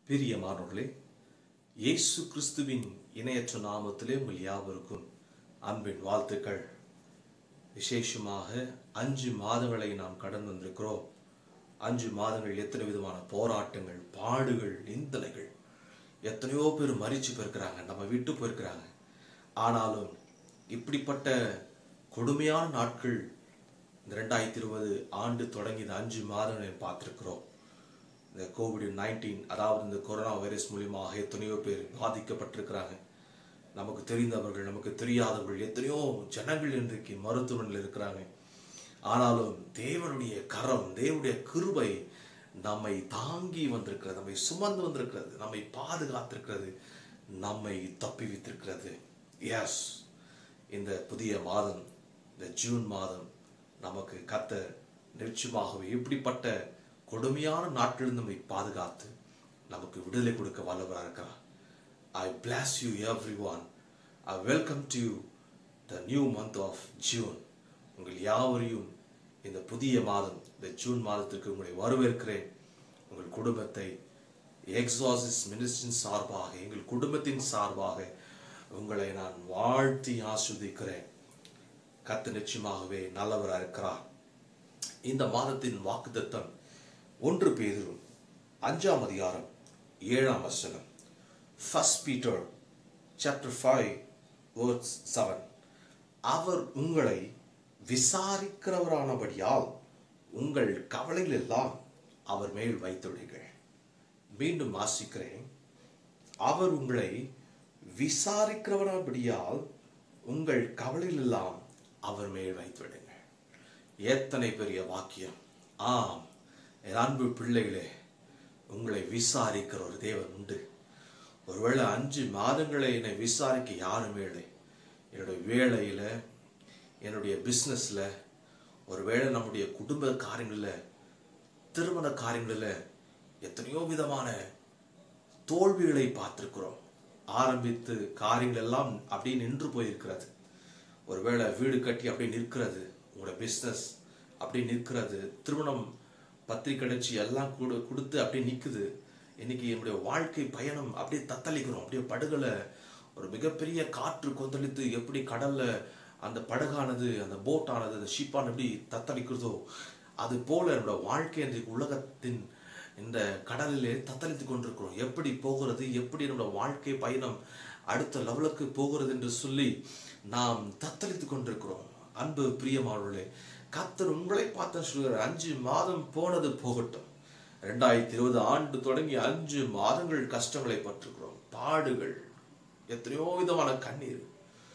பிரியமானவர்களே இயேசு கிறிஸ்துவின் இணையற்ற நாமத்திலே உங்கள் யாவருக்கும் அன்பின் வாழ்த்துக்கள் விசேஷமாக அஞ்சு மாதங்களை நாம் கடந்து வந்திருக்கிறோம் அஞ்சு மாதங்கள் எத்தனை விதமான போராட்டங்கள் பாடுகள் நிந்தனைகள் எத்தனையோ பேர் மறிச்சு போயிருக்கிறாங்க நம்ம விட்டு போயிருக்கிறாங்க ஆனாலும் இப்படிப்பட்ட கொடுமையான நாட்கள் இந்த ரெண்டாயிரத்தி இருபது ஆண்டு தொடங்கி இந்த அஞ்சு மாதங்களை பார்த்திருக்கிறோம் இந்த கோவிட் நைன்டீன் அதாவது இந்த கொரோனா வைரஸ் மூலியமாக எத்தனையோ பேர் பாதிக்கப்பட்டிருக்கிறாங்க நமக்கு தெரிந்தவர்கள் நமக்கு தெரியாதவர்கள் எத்தனையோ ஜனங்கள் இன்றைக்கு மருத்துவமனையில் இருக்கிறாங்க ஆனாலும் தேவனுடைய கரம் தேவனுடைய கிருபை நம்மை தாங்கி வந்திருக்கிறது நம்மை சுமந்து வந்திருக்கிறது நம்மை பாதுகாத்திருக்கிறது நம்மை தப்பி வைத்திருக்கிறது எஸ் இந்த புதிய மாதம் இந்த ஜூன் மாதம் நமக்கு கத்த நிச்சயமாகவே இப்படிப்பட்ட கொடுமையான நாட்களில் நம்மை பாதுகாத்து நமக்கு விடுதலை கொடுக்க வல்லவராக இருக்கிறார் I bless you everyone I welcome to the new month of June உங்கள் யாவரையும் இந்த புதிய மாதம் இந்த ஜூன் மாதத்திற்கு உங்களை வரவேற்கிறேன் உங்கள் குடும்பத்தை எக்ஸாசிஸ் மினிஸ்டின் சார்பாக எங்கள் குடும்பத்தின் சார்பாக உங்களை நான் வாழ்த்தி ஆஸ்வதிக்கிறேன் கத்து நிச்சயமாகவே நல்லவராக இருக்கிறார் இந்த மாதத்தின் வாக்குத்தத்தம் ஒன்று பேதுரும் அஞ்சாம் அதிகாரம் ஏழாம் வசனம் first Peter chapter five words seven அவர் உங்களை விசாரிக்கிறவரானபடியால் உங்கள் கவலைகள் எல்லாம் அவர் மேல் வைத்துள்ளீர்கள் மீண்டும் வாசிக்கிறேன் அவர் உங்களை விசாரிக்கிறவராபடியால் உங்கள் கவலைகள் எல்லாம் அவர் மேல் வைத்துவிடுங்கள் எத்தனை பெரிய வாக்கியம் ஆம் என் அன்பு பிள்ளைகளே உங்களை விசாரிக்கிற ஒரு தேவன் உண்டு ஒருவேளை அஞ்சு மாதங்களை என்னை விசாரிக்க யாருமே இல்லை என்னுடைய வேலையில் என்னுடைய பிஸ்னஸில் ஒருவேளை நம்முடைய குடும்ப காரியங்களில் திருமண காரியங்களில் எத்தனையோ விதமான தோல்விகளை பார்த்திருக்கிறோம் ஆரம்பித்து காரியங்கள் எல்லாம் அப்படியே நின்று போயிருக்கிறது ஒருவேளை வீடு கட்டி அப்படியே நிற்கிறது உங்களோட பிஸ்னஸ் அப்படியே நிற்கிறது திருமணம் பத்திரிக்கை அடிச்சு எல்லாம் கொடு கொடுத்து அப்படியே நிற்குது இன்னைக்கு என்னுடைய வாழ்க்கை பயணம் அப்படியே தத்தளிக்கிறோம் அப்படியே படகுல ஒரு மிகப்பெரிய காற்று கொந்தளித்து எப்படி கடல்ல அந்த படகானது அந்த போட்டானது அந்த ஷிப்பானது எப்படி தத்தளிக்கிறதோ அது போல என்னோட வாழ்க்கை இன்றைக்கு உலகத்தின் இந்த கடலிலே தத்தளித்து கொண்டிருக்கிறோம் எப்படி போகிறது எப்படி நம்மளோட வாழ்க்கை பயணம் அடுத்த லெவலுக்கு போகிறது என்று சொல்லி நாம் தத்தளித்து கொண்டிருக்கிறோம் அன்பு பிரியமானவர்களே கத்தர் உங்களை பார்த்து சொல்கிறார் அஞ்சு மாதம் போனது போகட்டும் ரெண்டாயிரத்தி இருபது ஆண்டு தொடங்கி அஞ்சு மாதங்கள் கஷ்டங்களை பட்டிருக்கிறோம் பாடுகள் எத்தனையோ விதமான கண்ணீர்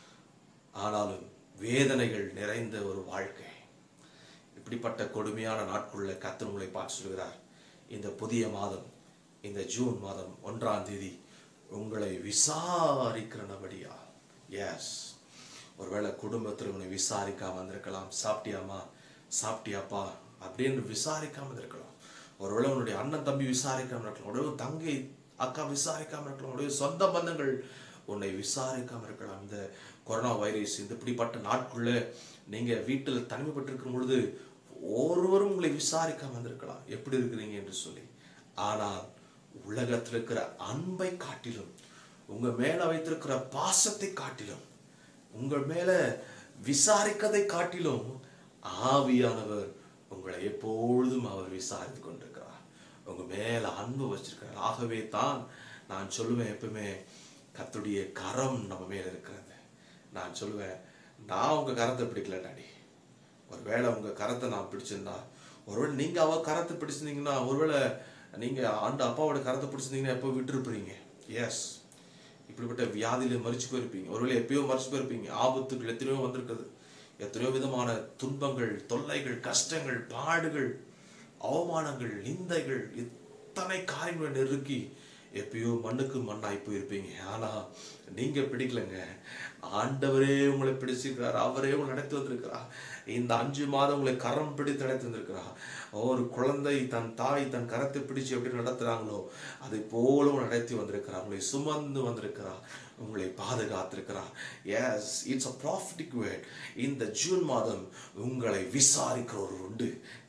ஆனாலும் வேதனைகள் நிறைந்த ஒரு வாழ்க்கை இப்படிப்பட்ட கொடுமையான நாட்களுள்ள கத்தர் உங்களை பார்த்து சொல்கிறார் இந்த புதிய மாதம் இந்த ஜூன் மாதம் ஒன்றாம் தேதி உங்களை விசாரிக்கிறனபடியா எஸ் ஒருவேளை குடும்பத்தில் உன்னை விசாரிக்காம வந்திருக்கலாம் சாப்பிட்டியாமா சாப்பிட்டியாப்பா அப்படின்னு விசாரிக்காம இருக்கலாம் ஒருவேளை உன்னுடைய அண்ணன் தம்பி விசாரிக்காம இருக்கலாம் உடைய தங்கை அக்கா விசாரிக்காம இருக்கலாம் உடைய சொந்த பந்தங்கள் உன்னை விசாரிக்காம இருக்கலாம் இந்த கொரோனா வைரஸ் இந்த இப்படிப்பட்ட நாட்குள்ள நீங்க வீட்டில் தனிமைப்பட்டிருக்கும் பொழுது ஒருவரும் உங்களை விசாரிக்காம வந்திருக்கலாம் எப்படி இருக்கிறீங்க என்று சொல்லி ஆனால் உலகத்தில் இருக்கிற அன்பை காட்டிலும் உங்க மேல வைத்திருக்கிற பாசத்தை காட்டிலும் உங்கள் மேல விசாரிக்கதை காட்டிலும் ஆவியானவர் உங்களை எப்பொழுதும் அவர் விசாரித்து கொண்டிருக்கிறார் உங்க மேல அன்பு வச்சிருக்கிறார் ஆகவே தான் நான் சொல்லுவேன் எப்பவுமே கத்துடைய கரம் நம்ம மேல இருக்கிறது நான் சொல்லுவேன் நான் உங்க கரத்தை பிடிக்கல டாடி ஒருவேளை உங்க கரத்தை நான் பிடிச்சிருந்தா ஒருவேளை நீங்க அவ கரத்தை பிடிச்சிருந்தீங்கன்னா ஒருவேளை நீங்க ஆண்டு அப்பாவோட கரத்தை பிடிச்சிருந்தீங்கன்னா எப்போ விட்டுருப்பீங்க எஸ் இப்படிப்பட்ட வியாதியில மறிச்சு போயிருப்பீங்க ஒருவேளை எப்பயோ மறிச்சு போயிருப்பீங்க ஆபத்துகள் எத்தனையோ வந்திருக்குது எத்தனையோ விதமான துன்பங்கள் தொல்லைகள் கஷ்டங்கள் பாடுகள் அவமானங்கள் நிந்தைகள் இத்தனை காரியங்களை நெருக்கி எப்பயோ மண்ணுக்கு மண்ணாய் போயிருப்பீங்க ஆனா நீங்க பிடிக்கலங்க ஆண்டவரே உங்களை பிடிச்சிருக்கிறார் அவரே உங்களை நடத்தி வந்திருக்கிறார் இந்த அஞ்சு மாதம் உங்களை கரம் பிடித்து நடத்தி வந்திருக்கிறார் ஒரு குழந்தை தன் தாய் தன் கரத்தை பிடிச்சு எப்படி நடத்துறாங்களோ அதை போல நடத்தி வந்திருக்கிறார் உங்களை சுமந்து வந்திருக்கிறார் உங்களை பாதுகாத்திருக்கிறார் yes it's a prophetic word இந்த ஜூன் மாதம் உங்களை விசாரிக்கிறவர் உண்டு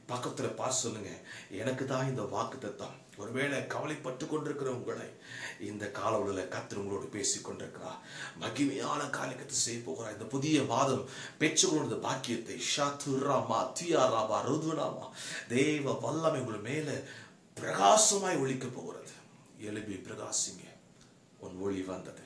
பக்கத்துல பார்த்து சொல்லுங்க எனக்கு தான் இந்த வாக்கு தத்தம் ஒருவேளை கவலைப்பட்டு கொண்டிருக்கிற உங்களை இந்த காலவழியில் கத்தர் உங்களோடு பேசி கொண்டிருக்கிறார் மகிமையான காரியத்தை செய்ய போகிறார் இந்த புதிய மாதம் பெற்றுக்கொண்ட பாக்கியத்தை ஷாத்துராமா தியாராமா ருதுனாமா தேவ வல்லமை உங்கள் மேல பிரகாசமாய் ஒழிக்க போகிறது எழுப்பி பிரகாசிங்க உன் ஒளி வந்தது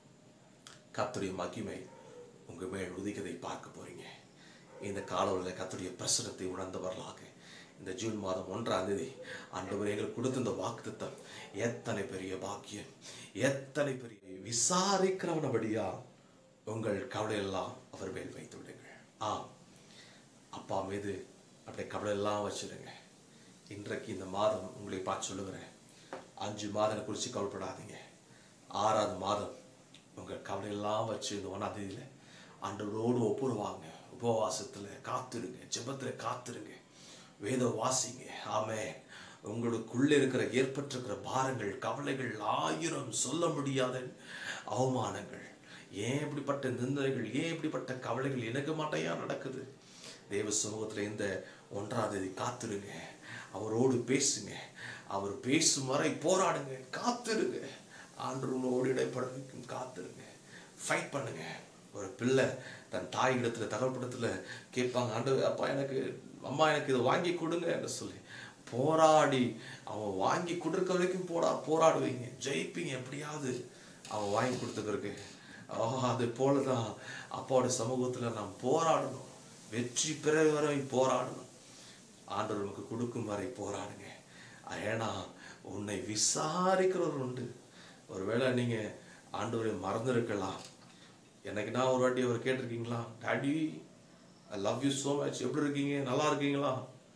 கத்துடைய மகிமை உங்க மேல் உதிக்கதை பார்க்க போறீங்க இந்த காலவழியில் கத்துடைய பிரசனத்தை உணர்ந்தவர்களாக இந்த ஜூன் மாதம் ஒன்றாம் தேதி ஆண்டவர் எங்களுக்கு கொடுத்த இந்த வாக்குத்தத்தம் எத்தனை பெரிய பாக்கியம் எத்தனை பெரிய விசாரிக்கிறவனபடியா உங்கள் கவலையெல்லாம் அவர் மேல் வைத்து விடுங்கள் ஆம் அப்பா மீது அப்படியே கவலையெல்லாம் வச்சிடுங்க இன்றைக்கு இந்த மாதம் உங்களை பார்த்து சொல்லுகிறேன் அஞ்சு மாதம் குறித்து கவலைப்படாதீங்க ஆறாவது மாதம் உங்கள் கவலையெல்லாம் வச்சு இந்த ஒன்றாம் தேதியில் ஆண்டவரோடு ஒப்புருவாங்க உபவாசத்தில் காத்துருங்க ஜெபத்தில் காத்துருங்க வேதம் வாசிங்க ஆமே உங்களுக்குள்ளே இருக்கிற ஏற்பட்டிருக்கிற பாரங்கள் கவலைகள் ஆயிரம் சொல்ல முடியாத அவமானங்கள் ஏன் இப்படிப்பட்ட நிந்தனைகள் ஏன் இப்படிப்பட்ட கவலைகள் எனக்கு மாட்டையா நடக்குது தேவ சமூகத்தில் இந்த ஒன்றாம் தேதி காத்துருங்க அவரோடு பேசுங்க அவர் பேசும் வரை போராடுங்க காத்துருங்க ஆண்டவங்களோடு இடைப்படவைக்கும் காத்துருங்க ஃபைட் பண்ணுங்க ஒரு பிள்ளை தன் தாய் இடத்துல தகவல்படத்துல கேட்பாங்க ஆண்டு அப்பா எனக்கு அம்மா எனக்கு இதை வாங்கி கொடுங்க என்று சொல்லி போராடி அவன் வாங்கி கொடுக்க வரைக்கும் போடா போராடுவீங்க ஜெயிப்பீங்க எப்படியாவது அவன் வாங்கி கொடுத்த பிறகு ஓ அது போலதான் அப்பாவோட சமூகத்துல நாம் போராடணும் வெற்றி பெற வரை போராடணும் ஆண்டவர் நமக்கு கொடுக்கும் வரை போராடுங்க ஏன்னா உன்னை விசாரிக்கிறவர் உண்டு ஒருவேளை நீங்க ஆண்டவரை மறந்துருக்கலாம் எனக்குன்னா ஒரு வாட்டி அவர் கேட்டிருக்கீங்களா daddy I love you so much எப்படி இருக்கீங்க நல்லா இருக்கீங்களா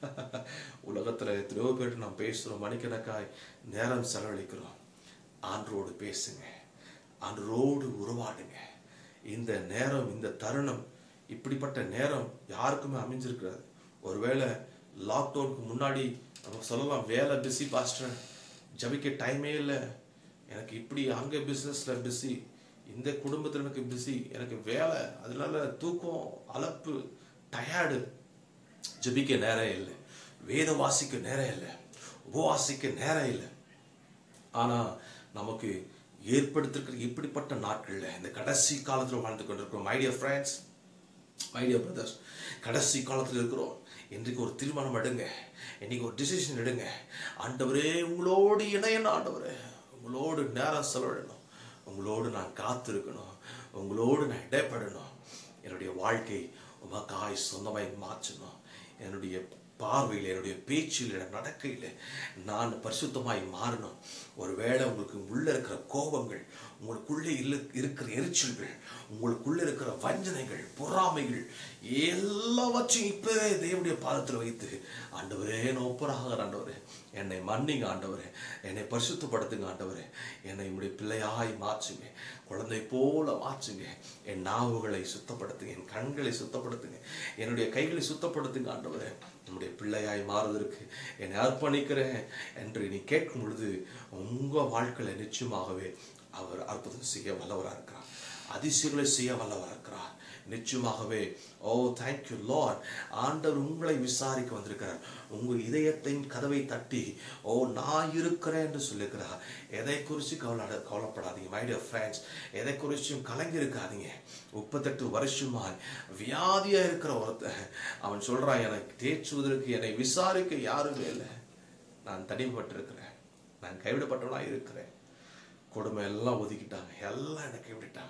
உலகத்துல எத்தனையோ பேர் நாம் பேசுறோம் மணிக்கணக்காய் நேரம் செலவழிக்கிறோம் ஆண்டரோடு பேசுங்க ஆண்டரோடு உருவாடுங்க இந்த நேரம் இந்த தருணம் இப்படிப்பட்ட நேரம் யாருக்குமே அமைஞ்சிருக்காது ஒருவேளை லாக்டவுனுக்கு முன்னாடி நம்ம சொல்லலாம் வேலை பிஸி பாஸ்டர் ஜபிக்க டைமே இல்லை எனக்கு இப்படி அங்கே பிஸ்னஸில் பிஸி இந்த குடும்பத்தில் எனக்கு பிஸி எனக்கு வேலை அதனால தூக்கம் அலப்பு டயர்டு ஜபிக்க நேரம் இல்லை வேதம் வாசிக்க நேரம் இல்லை உபவாசிக்க நேரம் இல்லை ஆனா நமக்கு ஏற்படுத்திருக்கிற இப்படிப்பட்ட நாட்கள்ல இந்த கடைசி காலத்துல வாழ்ந்து கொண்டிருக்கிறோம் my dear friends my dear brothers கடைசி காலத்தில் இருக்கிறோம் இன்றைக்கு ஒரு தீர்மானம் எடுங்க இன்னைக்கு ஒரு டிசிஷன் எடுங்க ஆண்டவரே உங்களோடு இணையணும் ஆண்டவரே உங்களோடு நேரம் செலவிடணும் உங்களோடு நான் காத்திருக்கணும் உங்களோடு நான் இடைப்படணும் என்னுடைய வாழ்க்கை உமக்காய் சொந்தமாய் மாற்றணும் என்னுடைய பார்வையில் என்னுடைய பேச்சில் என்னுடைய நடக்கையில் நான் பரிசுத்தமாய் மாறணும் ஒருவேளை உங்களுக்கு உள்ள இருக்கிற கோபங்கள் உங்களுக்குள்ளே இல்ல இருக்கிற எரிச்சல்கள் உங்களுக்குள்ள இருக்கிற வஞ்சனைகள் பொறாமைகள் எல்லாவற்றையும் இப்பவே தேவனுடைய பாதத்தில் வைத்து ஆண்டவரே நான் ஒப்பராக ஆண்டவரே என்னை மன்னிங்க ஆண்டவரே என்னை பரிசுத்தப்படுத்துங்க ஆண்டவரே என்னை உடைய பிள்ளையாய் மாற்றுங்க குழந்தை போல மாற்றுங்க என் நாவுகளை சுத்தப்படுத்துங்க என் கண்களை சுத்தப்படுத்துங்க என்னுடைய கைகளை சுத்தப்படுத்துங்க ஆண்டவரே நம்முடைய பிள்ளையாய் மாறுவதற்கு என்னை அர்ப்பணிக்கிறேன் என்று நீ கேட்கும் பொழுது உங்க வாழ்க்கையில நிச்சயமாகவே அவர் அற்புதம் செய்ய வல்லவராக இருக்கிறார் அதிசயங்களை செய்ய வல்லவராக இருக்கிறார் நிச்சயமாகவே ஓ தேங்க்யூ லார்ட் ஆண்டவர் உங்களை விசாரிக்க வந்திருக்கிறார் உங்கள் இதயத்தின் கதவை தட்டி ஓ நான் இருக்கிறேன் என்று சொல்லியிருக்கிறார் எதை குறித்து கவலை கவலைப்படாதீங்க மை டியர் ஃப்ரெண்ட்ஸ் எதை குறிச்சும் கலங்கி இருக்காதீங்க முப்பத்தெட்டு வருஷமாய் வியாதியா இருக்கிற ஒருத்தன் அவன் சொல்றான் எனக்கு தேற்றுவதற்கு என்னை விசாரிக்க யாருமே இல்லை நான் தனிப்பட்டிருக்கிறேன் நான் கைவிடப்பட்டவனா இருக்கிறேன் கொடுமை எல்லாம் ஒதுக்கிட்டாங்க எல்லாம் என்னை கைவிட்டாங்க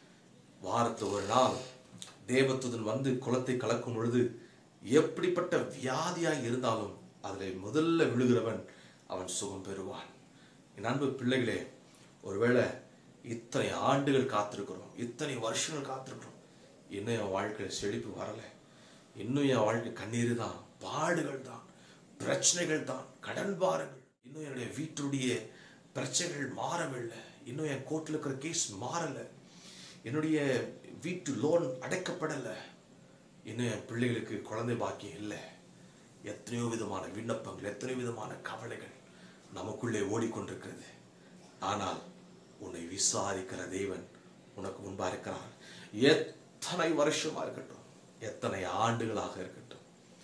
வாரத்தில் ஒரு நாள் தேவத்துதன் வந்து குளத்தை கலக்கும் பொழுது எப்படிப்பட்ட வியாதியாய் இருந்தாலும் அதில் முதல்ல விழுகிறவன் அவன் சுகம் பெறுவான் என் அன்பு பிள்ளைகளே ஒருவேளை இத்தனை ஆண்டுகள் காத்திருக்கிறோம் இத்தனை வருஷங்கள் காத்திருக்கிறோம் இன்னும் என் வாழ்க்கையில் செழிப்பு வரலை இன்னும் என் வாழ்க்கை கண்ணீர் தான் பாடுகள் தான் பிரச்சனைகள் தான் கடன் பாரங்கள் இன்னும் என்னுடைய வீட்டுடைய பிரச்சனைகள் மாறவில்லை இன்னும் என் கோர்ட்டில் இருக்கிற கேஸ் மாறலை என்னுடைய வீட்டு லோன் அடைக்கப்படலை இன்னும் என் பிள்ளைகளுக்கு குழந்தை பாக்கியம் இல்லை எத்தனையோ விதமான விண்ணப்பங்கள் எத்தனையோ விதமான கவலைகள் நமக்குள்ளே ஓடிக்கொண்டிருக்கிறது ஆனால் உன்னை விசாரிக்கிற தேவன் உனக்கு முன்பா இருக்கிறார் 'எ- 'எத்தனை வருஷமா இருக்கட்டும் எத்தனை ஆண்டுகளாக இருக்கட்டும் உன்னை விசாரிக்கிற தேவன் உனக்கு முன்பா இருக்கிறார் 'எத்தனை வருஷமா இருக்கட்டும் எத்தனை ஆண்டுகளாக இருக்கட்டும் உன்னை விசாரிக்கிற தேவன் உனக்கு முன்பா இருக்கிறார் 'எத்தனை வருஷமா இருக்கட்டும் எத்தனை ஆண்டுகளாக இருக்கட்டும் உன்னை விசாரிக்கிற தேவன் உனக்கு முன்பா இருக்கிறார் 'எத்தனை ஆண்டுகளாக இருக்கட்டும்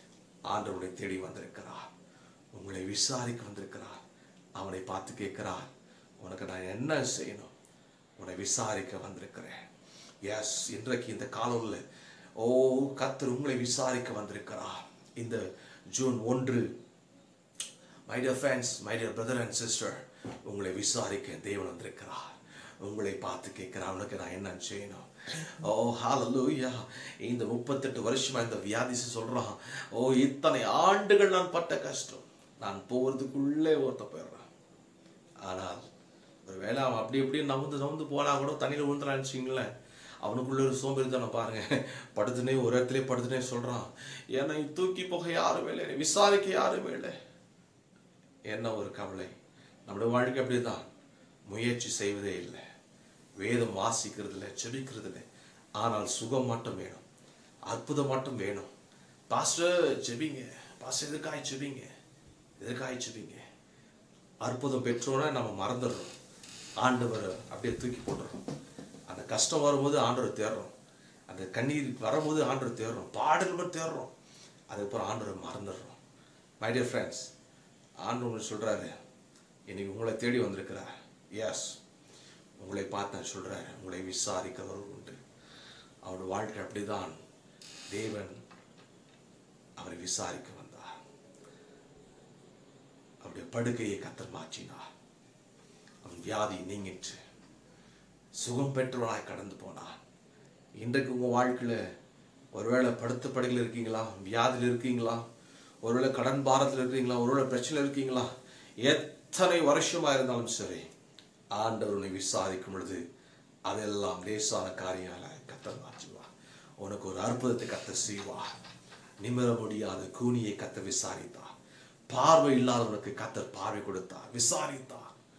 ஆண்டவனை தேடி வந்திருக்கிறார் உங்களை விசாரிக்க வந்திருக்கிறார் அவனை பார்த்து கேட்கிறார் உனக்கு நான் என்ன செய்யணும் உன்னை விசாரிக்க வந்திருக்கிறேன் எஸ் இன்றைக்கு இந்த காலத்தில் ஓ கத்தர் உங்களை விசாரிக்க வந்திருக்கிறார் இந்த ஜூன் ஒன்று my dear friends my dear brother and sister உங்களை விசாரிக்க தேவன் வந்திருக்கிறார் உங்களை பார்த்து கேட்கிறார் உனக்கு நான் என்ன செய்யணும் ஓ ஹalleluya இந்த முப்பத்தெட்டு வருஷமா இந்த வியாதிசி சொல்றான் ஓ இத்தனை ஆண்டுகள் நான் பட்ட கஷ்டம் நான் போறதுக்குள்ளே ஒருத்த போயிடுறான் ஆனால் ஒரு வேளை அவன் அப்படி இப்படி நவுந்து நவுந்து போனா கூட தண்ணியில் விழுந்துறான்னு வச்சுங்களேன் அவனுக்குள்ள ஒரு சோம்பேறித்தனை பாருங்க படுத்துனே ஒரு இடத்துல படுத்துனே சொல்றான் என்னை தூக்கி போக யாரும் இல்லை என்னை விசாரிக்க யாரும் இல்லை என்ன ஒரு கவலை நம்முடைய வாழ்க்கை அப்படிதான் முயற்சி செய்வதே இல்லை வேதம் வாசிக்கிறது இல்லை செபிக்கிறது இல்லை ஆனால் சுகம் மட்டும் வேணும் அற்புதம் மட்டும் வேணும் பாஸ்டர் ஜெபிங்க பாஸ்டர் எதுக்காய் ஜெபிங்க எதுக்காய் ஜெபிங்க அற்புதம் பெற்றோன்னா நம்ம மறந்துடுறோம் ஆண்டவர் அப்படியே தூக்கி போட்டுறோம் அந்த கஷ்டம் வரும்போது ஆண்டவர் தேடுறோம் அந்த கண்ணீர் வரும்போது ஆண்டவர் தேடுறோம் பாடல்கள் தேடுறோம் அதுக்கப்புறம் ஆண்டவர் மறந்துடுறோம் மை டியர் ஃப்ரெண்ட்ஸ் ஆண்டவர் உங்களுக்கு சொல்கிறாரு இன்னைக்கு உங்களை தேடி வந்திருக்கிறார் எஸ் உங்களை பார்த்து நான் சொல்கிறேன் உங்களை விசாரிக்கிறவர் உண்டு அவருடைய வாழ்க்கை அப்படிதான் தேவன் அவரை விசாரிக்க வந்தார் அவருடைய படுக்கையை கத்தர் மாற்றினார் அவன் வியாதி நீங்கிற்று சுகம் பெற்றவனாய் கடந்து போனான் இன்றைக்கு உங்கள் வாழ்க்கையில் ஒருவேளை படுத்த படுக்கையில் இருக்கீங்களா வியாதியில் இருக்கீங்களா ஒருவேளை கடன் பாரத்தில் இருக்கீங்களா ஒருவேளை பிரச்சனை இருக்கீங்களா எத்தனை வருஷமா இருந்தாலும் சரி ஆண்டவர் உன்னை விசாரிக்கும் பொழுது அதெல்லாம் லேசான காரியங்கள கத்தர் மாற்றுவா உனக்கு ஒரு அற்புதத்தை கத்த செய்வா நிமிர முடியாத கூனியை கத்த விசாரித்தா பார்வை இல்லாதவனுக்கு கத்தர் பார்வை கொடுத்தார் விசாரித்தார்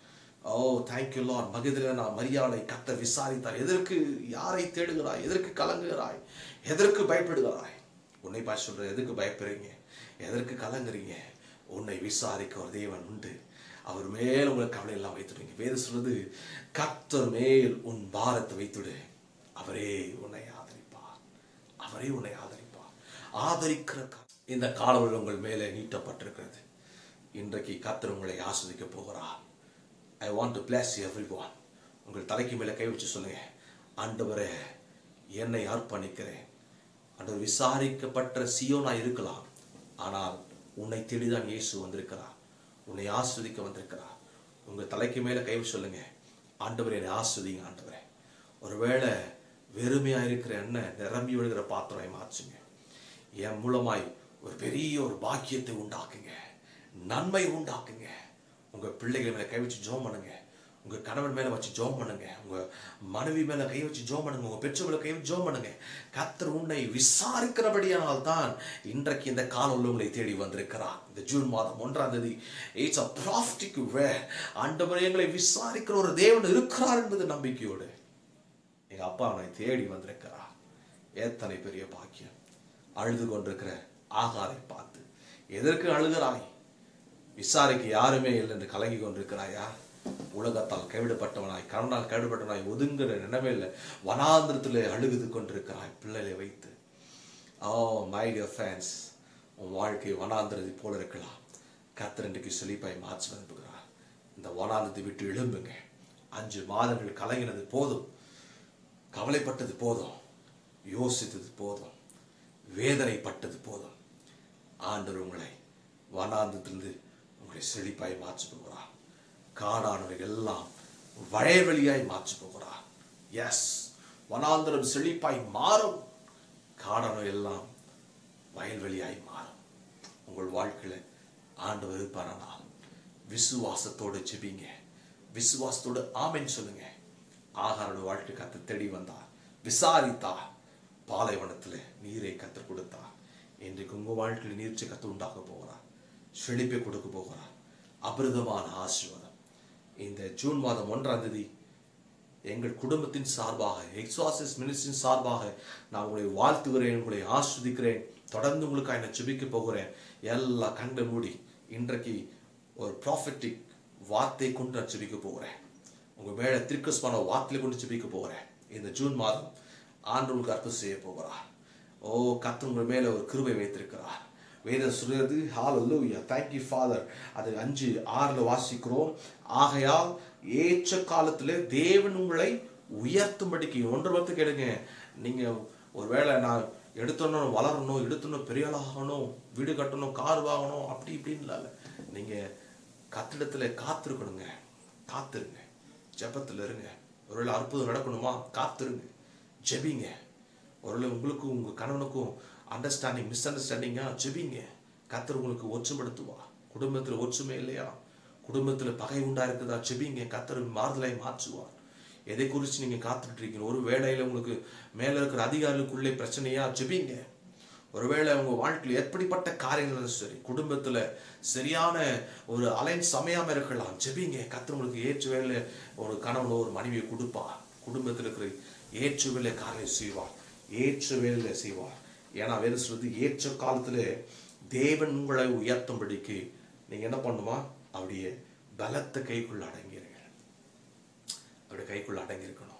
ஓ தேங்க்யூ லார்ட் மகிதிரனா மரியாதை கத்த விசாரித்தார் எதற்கு யாரை தேடுகிறாய் எதற்கு கலங்குகிறாய் எதற்கு பயப்படுகிறாய் உன்னை பார்த்து சொல்ற எதுக்கு பயப்படுறீங்க எதற்கு கலங்குறீங்க உன்னை விசாரிக்க ஒரு தேவன் உண்டு அவர் மேல் உங்களுக்கு கவலை எல்லாம் வைத்துடுங்க வேறு சொல்றது கத்தர் மேல் உன் பாரத்தை வைத்துடு அவரே உன்னை ஆதரிப்பார் அவரே உன்னை ஆதரிப்பார் ஆதரிக்கிற க- இந்த காலவர்கள் உங்கள் மேலே நீட்டப்பட்டிருக்கிறது இன்றைக்கு கத்தர் உங்களை ஆஸ்வதிக்க போகிறார் I want to bless everyone உங்கள் தலைக்கு மேலே கை வச்சு சொல்லுங்க ஆண்டவரே என்னை அர்ப்பணிக்கிறேன் ஆண்டவர் விசாரிக்கப்பட்ட சியோனா இருக்கலாம் ஆனால் உன்னை தேடிதான் இயேசு வந்திருக்கிறார் உன்னை ஆஸ்வதிக்க வந்திருக்கிறார் உங்கள் தலைக்கு மேலே கை வச்சு சொல்லுங்க ஆண்டவரே என்னை ஆஸ்வதிங்க ஆண்டவரே ஒருவேளை வெறுமையா இருக்கிற எண்ணெய் நிரம்பி விழுகிற பாத்திரமை மாற்றுங்க என் மூலமாய் ஒரு பெரிய ஒரு பாக்கியத்தை உண்டாக்குங்க நன்மை உண்டாக்குங்க உங்க பிள்ளைகள் மேல கை வச்சு ஜோம் பண்ணுங்க உங்க கணவன் மேல வச்சு ஜோம் பண்ணுங்க உங்க மனைவி மேல கை வச்சு ஜோம் பண்ணுங்க உங்க பெற்றோர் மேல கை வச்சு ஜோம் பண்ணுங்க கத்தர் உன்னை விசாரிக்கிறபடியானால் தான் இன்றைக்கு இந்த காலம் உங்களை தேடி வந்திருக்கிறார் இந்த ஜூன் மாதம் ஒன்றாம் தேதி இட்ஸ் அ ப்ராஃப்டிக் வே ஆண்டவர் எங்களை விசாரிக்கிற ஒரு தேவன் இருக்கிறார் என்பது நம்பிக்கையோடு எங்க அப்பா அவனை தேடி வந்திருக்கிறார் எத்தனை பெரிய பாக்கியம் அழுது கொண்டிருக்கிற ஆகாரை பார்த்து எதற்கு அழுகிறாய் விசாரிக்க யாருமே இல்லை என்று கலங்கி கொண்டிருக்கிறாயா உலகத்தால் கைவிடப்பட்டவனாய் கருணால் கைவிடப்பட்டவனாய் ஒதுங்குற நினைவில் வனாந்திரத்தில் அழுகுது கொண்டிருக்கிறாய் பிள்ளைகளை வைத்து ஓ மை டியர் ஃபேன்ஸ் உன் வாழ்க்கை வனாந்திரத்தை போல இருக்கலாம் கத்தர் இன்றைக்கு செழிப்பாய் மாற்றி அனுப்புகிறார் இந்த வனாந்திரத்தை விட்டு எழும்புங்க அஞ்சு மாதங்கள் கலங்கினது போதும் கவலைப்பட்டது போதும் யோசித்தது போதும் வேதனைப்பட்டது போதும் ஆண்டவர் உங்களை வனாந்தத்திலிருந்து உங்களை செழிப்பாய் மாற்றி போகிறார் காடானவைகள் எல்லாம் வயவெளியாய் மாற்றி போகிறார் எஸ் வனாந்தரம் செழிப்பாய் மாறும் காடானவை எல்லாம் வயல்வெளியாய் மாறும் உங்கள் வாழ்க்கையில ஆண்டவர் இருப்பாரானால் விசுவாசத்தோடு ஜெபிங்க விசுவாசத்தோடு ஆமென் சொல்லுங்க ஆகாரோட வாழ்க்கை கத்து தேடி வந்தார் விசாரித்தார் பாலைவனத்தில் நீரை கற்றுக் கொடுத்தார் இன்றைக்கு உங்கள் வாழ்க்கையில் நீர்ச்சி கத்து உண்டாக்க போகிறார் செழிப்பை கொடுக்க போகிறார் அபிரதமான ஆசீர்வாதம் இந்த ஜூன் மாதம் ஒன்றாம் தேதி எங்கள் குடும்பத்தின் சார்பாக எக்ஸாசிஸ் மினிஸ்டின் சார்பாக நான் உங்களை வாழ்த்துகிறேன் உங்களை ஆஸ்வதிக்கிறேன் தொடர்ந்து உங்களுக்காக நான் ஜெபிக்க போகிறேன் எல்லா கண்டு மூடி இன்றைக்கு ஒரு ப்ராஃபட்டிக் வார்த்தை கொண்டு நான் ஜெபிக்க போகிறேன் உங்க மேல திருக்கஸ்மான வார்த்தையை கொண்டு ஜெபிக்க போகிறேன் இந்த ஜூன் மாதம் ஆண்டு உங்களுக்கு அற்புதம் செய்ய போகிறார் ஓ கத்து உங்கள் மேல ஒரு கிருபை வைத்திருக்கிறார் வேதம் சொல்கிறது ஹalleluya thank you father அது அஞ்சு ஆறுல வாசிக்கிறோம் ஆகையால் ஏற்ற காலத்துல தேவன் உங்களை உயர்த்தும்படிக்கு ஒன்று பார்த்து கேளுங்க நீங்க ஒருவேளை நான் எடுத்தோன்னு வளரணும் எடுத்தோன்னு பெரிய ஆளாகணும் வீடு கட்டணும் கார் வாங்கணும் அப்படி இப்படின்னு இல்லை நீங்க கத்திடத்துல காத்திருக்கணுங்க காத்திருங்க ஜெபத்துல இருங்க ஒருவேளை அற்புதம் நடக்கணுமா காத்திருங்க ஜெபிங்க ஒருவேளை உங்களுக்கும் உங்க கணவனுக்கும் அண்டர்ஸ்டாண்டிங் மிஸ் அண்டர்ஸ்டாண்டிங்கா ஜெபிங்க கத்தர் உங்களுக்கு ஒற்றுமைப்படுத்துவா குடும்பத்துல ஒற்றுமை இல்லையா குடும்பத்துல பகை உண்டா இருக்குதா ஜெபிங்க கத்தர் மாறுதலை மாற்றுவார் எதை குறித்து நீங்க காத்துட்டு இருக்கீங்க ஒரு வேளையில உங்களுக்கு மேல இருக்கிற அதிகாரிகளுக்குள்ளே பிரச்சனையா ஜெபிங்க ஒருவேளை உங்க வாழ்க்கையில் எப்படிப்பட்ட காரியங்கள் இருந்தாலும் சரி குடும்பத்துல சரியான ஒரு அலைன்ஸ் அமையாம இருக்கலாம் ஜெபிங்க கத்தர் உங்களுக்கு ஏற்ற வேலை ஒரு கணவனோ ஒரு மனைவியை கொடுப்பா குடும்பத்தில் இருக்கிற ஏற்ற வேலை காரியம் செய்வார் ஏற்ற வேலையில செய்வார் ஏன்னா வேறு சொல்றது ஏற்ற காலத்துல தேவன் உங்களை உயர்த்தும்படிக்கு நீங்க என்ன பண்ணுமா அவருடைய பலத்த கைக்குள்ள அடங்கிருங்க அவருடைய கைக்குள்ள அடங்கியிருக்கணும்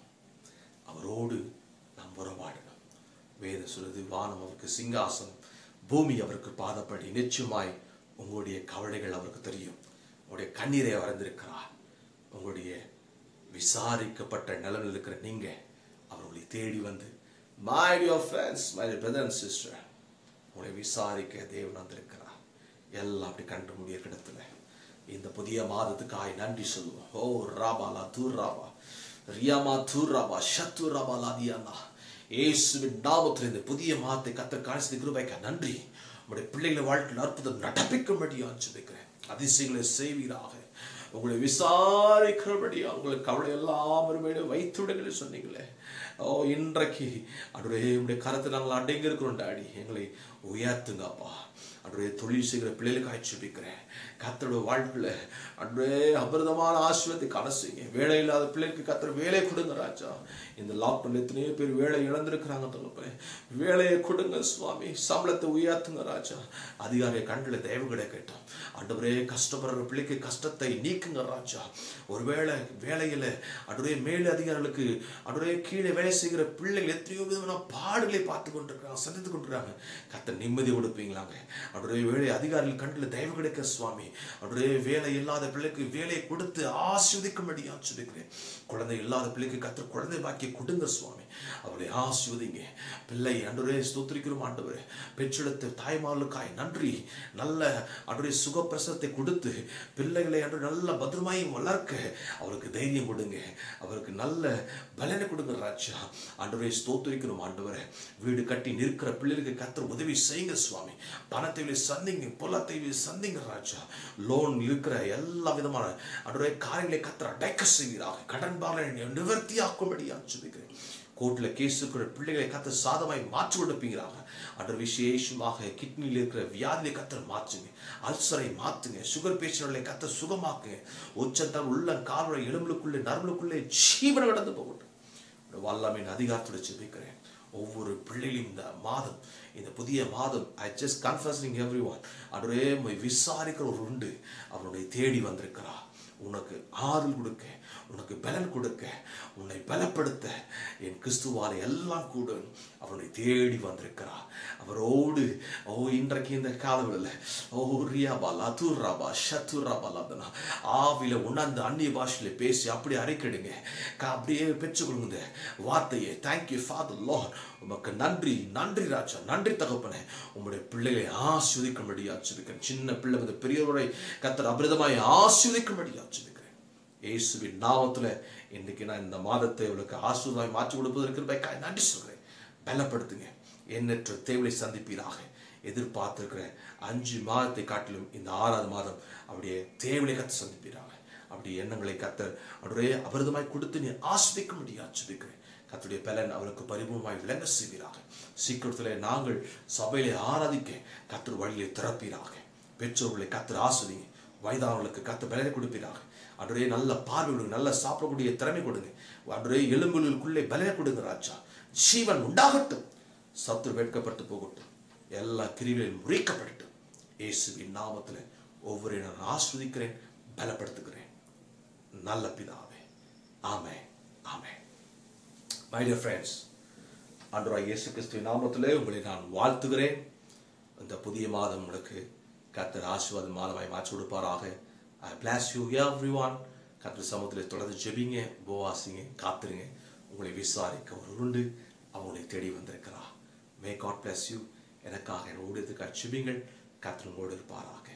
அவரோடு நாம் உறவாடணும் வேதம் சொல்லுது வானம் அவருக்கு சிங்காசனம் பூமி அவருக்கு பாதப்படி நிச்சயமாய் உங்களுடைய கவலைகள் அவருக்கு தெரியும் உங்களுடைய கண்ணீரை வரைந்திருக்கிறார் உங்களுடைய விசாரிக்கப்பட்ட நிலைமையில் இருக்கிற நீங்க அவர்களை தேடி வந்து my dear friends my brother and sister உங்களை விசாரிக்க தேவன் வந்திருக்கிறார் எல்லாம் அப்படி கண்டு முடிய இடத்துல இந்த புதிய மாதத்துக்காய் நன்றி சொல்லுவோம் ஓ ராபாலா தூர் ராபா ரியாமா தூர் ராபா ஷத்து ராபா லாதியானா இயேசுவின் நாமத்தில் இந்த புதிய மாதத்தை கத்த காணிச்சது கிருபைக்க நன்றி உங்களுடைய பிள்ளைகளை வாழ்க்கையில் அற்புதம் நடப்பிக்கும்படியா ஜெபிக்கிறேன் அதிசயங்களை செய்வீராக உங்களை விசாரிக்கிறபடியா உங்களுக்கு கவலை எல்லாம் ஒருமையில வைத்துடுங்கள் சொன்னீங்களே ஓ இன்றைக்கு அன்றைய உடைய கரத்தை நாங்கள் அடங்கி இருக்கிறோம் டாடி எங்களை உயர்த்துங்கப்பா அன்றைய தொழில் செய்கிற பிள்ளைகளுக்கு ஆட்சிப்பிக்கிறேன் கத்தோட வாழ்க்கையில அன்றே அமிர்தமான ஆசிரியத்தை காண செய்யுங்க வேலை இல்லாத பிள்ளைக்கு கத்தர் வேலை கொடுங்க ராஜா இந்த லாக்டவுன்ல எத்தனையோ பேர் வேலை இழந்திருக்கிறாங்க தகப்பே வேலையை கொடுங்க சுவாமி சம்பளத்தை உயர்த்துங்க ராஜா அதிகாரிய கண்களை தயவு கிடைக்கட்டும் அன்றுவரே கஷ்டப்படுற பிள்ளைக்கு கஷ்டத்தை நீக்குங்க ராஜா ஒருவேளை வேலையில அன்றைய மேல் அதிகாரிகளுக்கு அன்றைய கீழே வேலை செய்கிற பிள்ளைகள் எத்தனையோ விதமான பாடுகளை பார்த்து கொண்டிருக்கிறாங்க சந்தித்து கொண்டிருக்காங்க கத்த நிம்மதி கொடுப்பீங்களாங்க அவருடைய வேலை அதிகாரிகள் கண்ணில் தயவு கிடைக்க சுவாமி அவருடைய வேலை இல்லாத பிள்ளைக்கு வேலையை கொடுத்து ஆஸ்வதிக்கும்படி ஆஸ்வதிக்கிறேன் குழந்தை இல்லாத பிள்ளைக்கு கத்த குழந்தை பாக்கி கொடுங்க சுவாமி அவளை ஆஸ்வதிங்க பிள்ளை அன்றுரே ஸ்தோத்திரிக்கிறோம் ஆண்டவரே பெற்றெடுத்த தாய்மார்களுக்காய் நன்றி நல்ல அன்றைய சுகப்பிரசவத்தை கொடுத்து பிள்ளைகளை அன்று நல்ல பத்திரமாய் வளர்க்க அவருக்கு தைரியம் கொடுங்க அவருக்கு நல்ல பலனை கொடுங்க ராஜா ஆண்டவரே ஸ்தோத்திரிக்கிறோம் ஆண்டவரே வீடு கட்டி நிற்கிற பிள்ளைகளுக்கு கத்தர் உதவி செய்யுங்க சுவாமி பணத்தை சந்திங்க பொலத்தை சந்திங்க ராஜா லோன் இருக்கிற எல்லா விதமான அன்றைய காரியங்களை கத்தர் அடைக்க செய்கிறாங்க கடன் பாலனை நிவர்த்தியாக்கும்படியா சொல்லுகிறேன் கோர்ட்ல கேஸ் இருக்கிற பிள்ளைகளை கத்த சாதமாய் மாற்றி கொடுப்பீங்களாக அன்று விசேஷமாக கிட்னியில் இருக்கிற வியாதியை கத்தர் மாற்றுங்க அல்சரை மாத்துங்க சுகர் பேஷண்ட்களை கத்த சுகமாக்குங்க உச்சத்தால் உள்ள கால்வரை எலும்புக்குள்ளே நரம்புக்குள்ளே ஜீவனம் கடந்து போகட்டும் வல்லமின் அதிகாரத்தோட ஜெபிக்கிறேன் ஒவ்வொரு பிள்ளைகளும் இந்த மாதம் இந்த புதிய மாதம் I just confessing everyone அவரே விசாரிக்கிற ஒரு உண்டு அவனுடைய தேடி வந்திருக்கிறா உனக்கு ஆறுதல் கொடுக்க உனக்கு பலன் கொடுக்க உன்னை பலப்படுத்த என் கிறிஸ்துவாலை எல்லாம் கூட அவனை தேடி வந்திருக்கிறார் அவரோடு ஓ இன்றைக்கு இந்த காலவில் ஓ ரியாபா லதுராபா ஷத்துராபா லதனா ஆவில உணர்ந்து அந்நிய பாஷையில பேசி அப்படியே அரைக்கிடுங்க அப்படியே பெற்றுக்கொள்ளுங்க வார்த்தையை தேங்க்யூ ஃபாதர் லார்ட் உமக்கு நன்றி நன்றி ராஜா நன்றி தகப்பனே உங்களுடைய பிள்ளைகளை ஆஸ்வதிக்கும்படி ஆச்சுவிக்கிறேன் சின்ன பிள்ளை வந்து பெரியவரை கத்தர் அபிரதமாய் ஆஸ்வதிக்கும்படி ஆச்சுவிக்கிறேன் இயேசுவின் நாமத்துல இன்னைக்கு நான் இந்த மாதத்தை அவளுக்கு ஆசுவாய் மாற்றி கொடுப்பதற்கு நன்றி சொல்றேன் பலப்படுத்துங்க எண்ணற்ற தேவையை சந்திப்பீராக எதிர்பார்த்திருக்கிற அஞ்சு மாதத்தை காட்டிலும் இந்த ஆறாவது மாதம் அப்படியே தேவையை கத்து சந்திப்பீராக அப்படி எண்ணங்களை கத்த அப்படியே அபிரதமாய் கொடுத்து நீ ஆஸ்வதிக்கும்படி ஆச்சுவிக்கிறேன் கத்துடைய பலன் அவருக்கு பரிபூர்ணமாய் விளங்க செய்வீராக சீக்கிரத்தில் நாங்கள் சபையிலே ஆராதிக்க கத்தர் வழியை திறப்பீராக பெற்றோர்களை கத்தர் ஆஸ்வதிங்க வயதானவர்களுக்கு கத்து பலனை கொடுப்பீராக அன்றைய நல்ல பார்வை கொடுங்க நல்ல சாப்பிடக்கூடிய திறமை கொடுங்க அன்றைய எலும்புகளுக்குள்ளே பலனை கொடுங்க ராஜா ஜீவன் உண்டாகட்டும் சத்துரு வேட்கப்பட்டு போகட்டும் எல்லா கிரிகளையும் முறிக்கப்படட்டும் இயேசுவின் நாமத்தில் ஒவ்வொரு நான் ஆஸ்வதிக்கிறேன் பலப்படுத்துகிறேன் நல்ல பிதாவே ஆமே ஆமே மை டியர் ஃப்ரெண்ட்ஸ் அன்றாய் இயேசு கிறிஸ்துவின் நாமத்திலே உங்களை நான் வாழ்த்துகிறேன் இந்த புதிய மாதம் உங்களுக்கு கர்த்தர் ஆசீர்வாத மாதமாய் மாற்றி கொடுப்பாராக I bless you everyone கர்த்தர் சமூகத்தில் தொடர்ந்து ஜெபிங்க உபவாசிங்க காத்துருங்க உங்களை விசாரிக்க ஒரு உண்டு அவங்களை தேடி வந்திருக்கிறா மே காட் பிளஸ் யூ எனக்காக என் ஊழியத்துக்காக ஜெபிங்கள் கர்த்தர் உங்களோடு இருப்பாராக